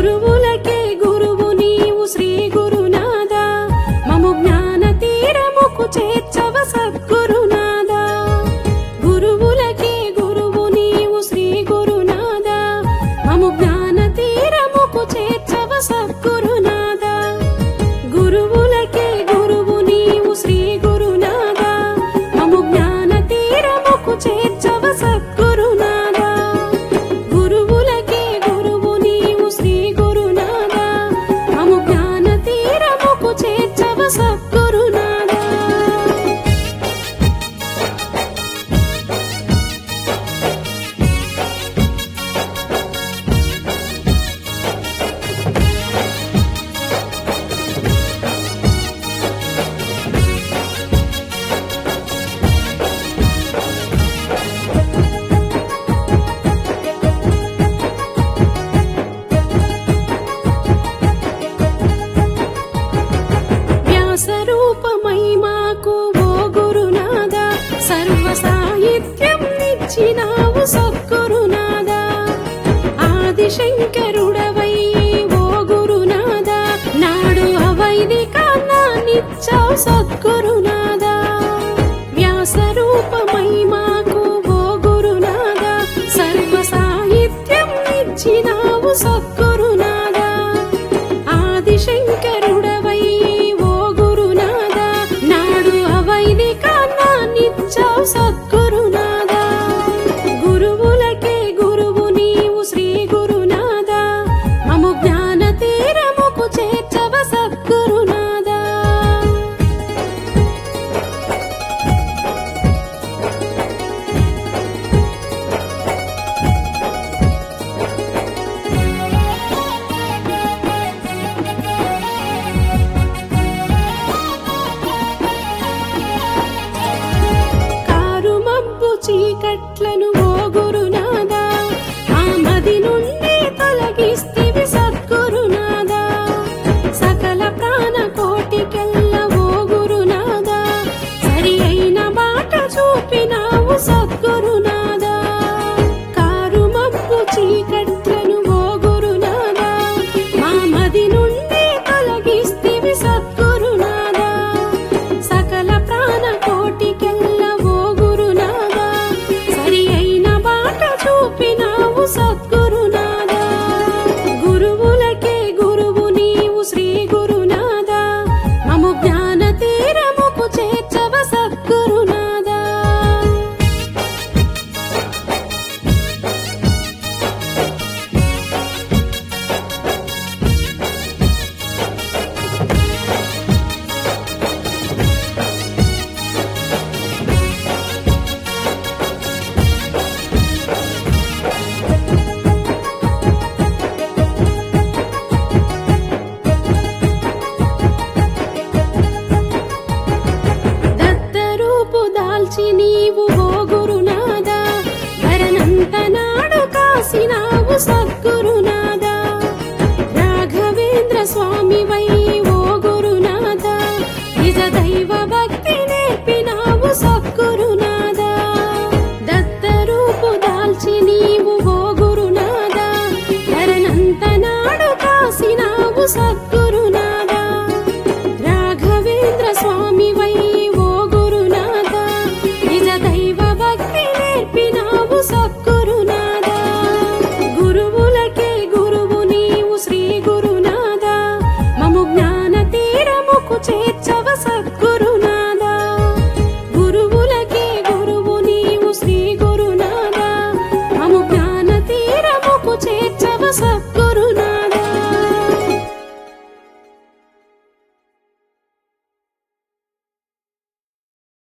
గురువులకే గురువు నీవు శ్రీ గురునాథ మము జ్ఞాన తీరముకు చేర్చవ సద్గురునాథ గురువులకే గురువు నీవు శ్రీ గురునాథ మము జ్ఞాన తీరముకు చేర్చవ సద్గురునాథ గురువులకే గురువు నీవు శ్రీ గురునాథ మము జ్ఞాన తీరముకు చేర్చవ సద్గురునాథ గురువులకే గురువు నీవు శ్రీ గురునాథ మము జ్ఞాన తీరముకు చేర్చవ సద్గురునాథ వ్యాసరూపమై మాకు ఓ గురునాథ సర్వ సాహిత్యం నిచ్చినావు సద్గురునాథ ఆదిశంకరుడవై ఓ గురునాథ నాడు అవైదికాన్నిచ్చావు సద్గురునాథ వ్యాసరూపమై మాకు ఓ గురునాథ సర్వ సాహిత్యం నిచ్చినావు సద్గురునాథ ఆదిశంకరుడవై ఓ గురునాథ నాడు అవైదికాన్నిచ్చావు సద్గురునాథ గురువులకే గురువు నీవు శ్రీ గురునాథ మము జ్ఞాన తీరముకు చేర్చవ సద్గురునాథ కారు మబ్బు చీకట్లను ఓ గురునాథ ఆ మది నుండి తొలగిస్తివి సద్గురునాథ సకల ప్రాణ కోటికెల్ల ఓ గురునాథ సరి అయిన బాట చూపినావు సద్గురునాథ కారు మబ్బు చీకట్లను ఓ గురునాథ మా మది నుండి తొలగిస్తివి సద్గురునాథ సకల ప్రాణ కోటికెల్ల ఓ గురునాథ సరి అయిన బాట చూపినావు సద్గురునాథ గురువులకే గురువు నీవు శ్రీ గురునాథ మము జ్ఞాన తీరముకు చేర్చవ సద్గురునాథ దత్తరూపు దాల్చి నీవు ఓ గురునాథ వరనంత నాడు కాసినావు సద్గురునాథ రాఘవేంద్ర స్వామి వై